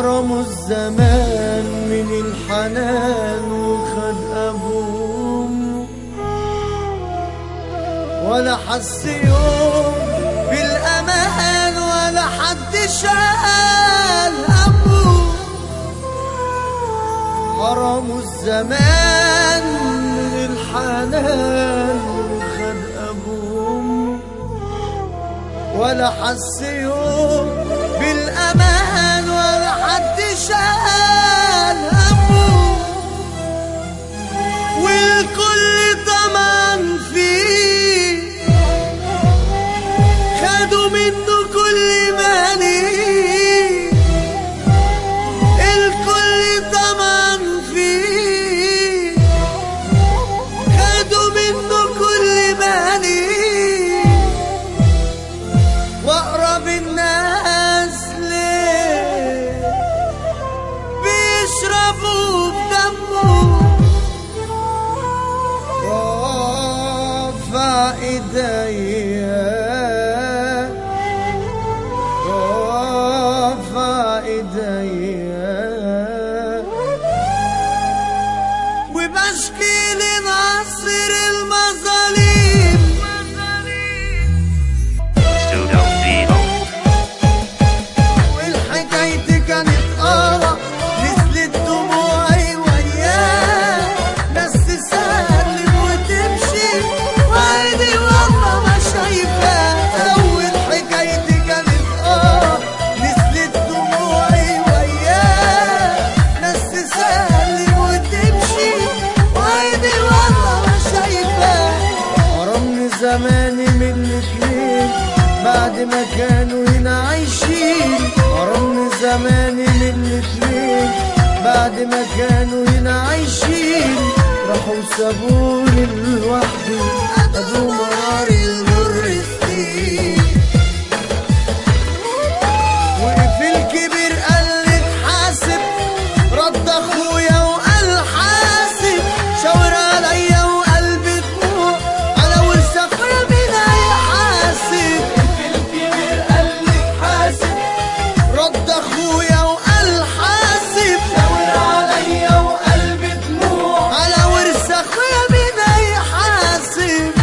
حرموا الزمان من الحنان وخد أبوه ولا حس يوم بالأمان ولا حد شال أبوه حرموا الزمان من الحنان وخد أبوه ولا حس يوم بالأمان ولا حد شال همه والكل طمعان فيه خدوا منه كل ما ليه الكل طمعان فيه خدوا منه كل ما ليه واقرب الناس ليه بيشربوا بدمه رافع ايديا رافع ايديا وبشكي لناصر المظالم Studio Vivo. والحكاية كانت آه نزلت دموعي وياه ناس تسلم وتمشي وعيني والله ما شايفاه أول حكاية كانت آه نزلت دموعي وياه ناس تسلم وتمشي وعيني والله ما شايفاه حرمني زماني من الاتنين بعد ما كانوا هنا عايشين حرمني زماني من الاتنين بعد ما كانوا هنا عايشين راحوا سابوني لوحدي ادوا مراري المر سنين وقف الكبير قال لي اتحاسب رد اخويا وقال حاسب شاور عليا وقلبي دموع على وش اخويا مين هيحاسب الكبير قال لي اتحاسب رد اخويا وقال حاسب شاور عليا وقلبي دموع على ورث اخويا مين هيحاسب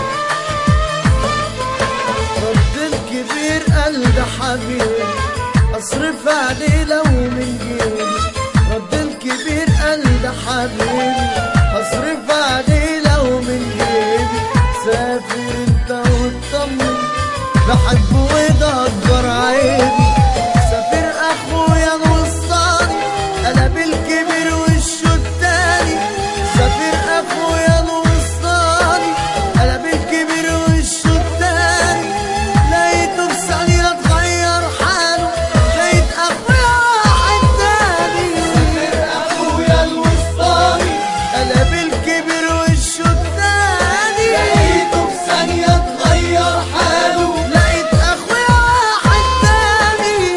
رد الكبير قال ده حبيبي اصرف عليه لو من جيبي رد الكبير قال ده حبيبي اصرف عليه لو من جيبي سافر انت واطمن بحبه وده اكبر عيبي سافر اخويا الوسطاني قلب الكبير وشه التاني سافر اخويا الوسطاني قلب الكبير وشه التاني لقيته في ثانية اتغير حاله لقيت اخويا واحد تاني سافر اخويا الوسطاني قلب الكبير وشه التاني لقيته في ثانية اتغير حاله لقيت اخويا واحد تاني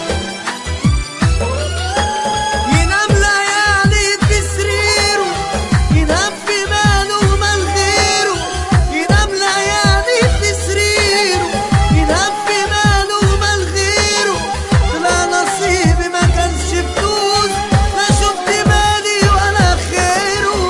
ينام ليالي في سريره ينام في ماله ومال غيره ينام ليالي في سريره ينام في ماله ومال غيره طلع نصيبي ما كانش فلوس لا شفت مالي ولا خيره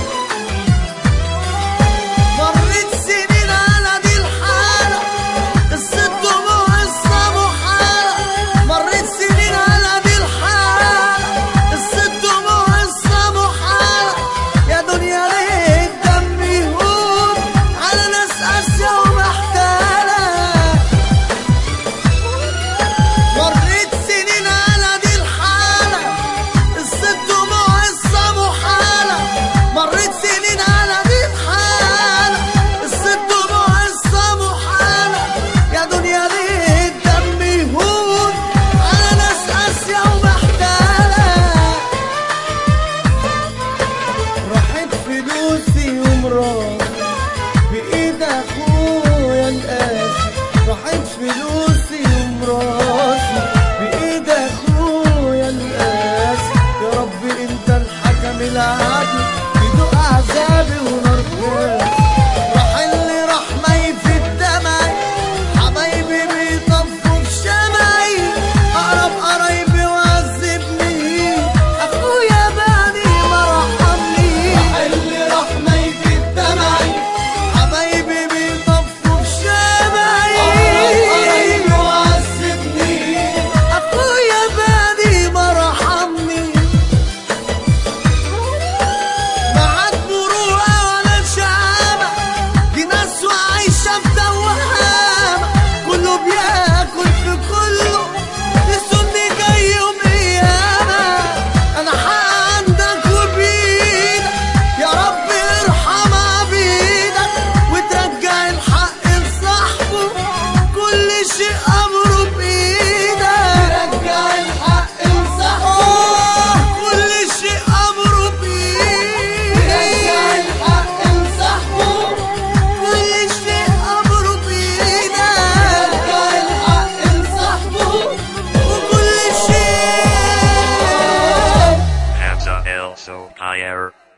مريت سنين على دي الحالة قصة دموع قصة محالة مريت سنين على دي الحالة قصة دموع قصة محالة يا دنيا ليه الدم يهون على ناس قاسية ومحتالة مريت سنين على دي الحالة قصة دموع قصة محالة مريت سنين على دي الحالة قصة دموع قصة محالة يا دنيا ليه الدم يهون على ناس قاسية ومحتالة راحت فلوسي ومراتي بإيد أخويا القاسي راحت فلوسي ومراتي بإيد أخويا القاسي يا رب أنت الحكم العادل يدوق عذابي ونار قاسي راح اللي راح ما يفيد دمعي حبايبي بيطفوا في شمعي أقرب قرايبي وأعز also higher.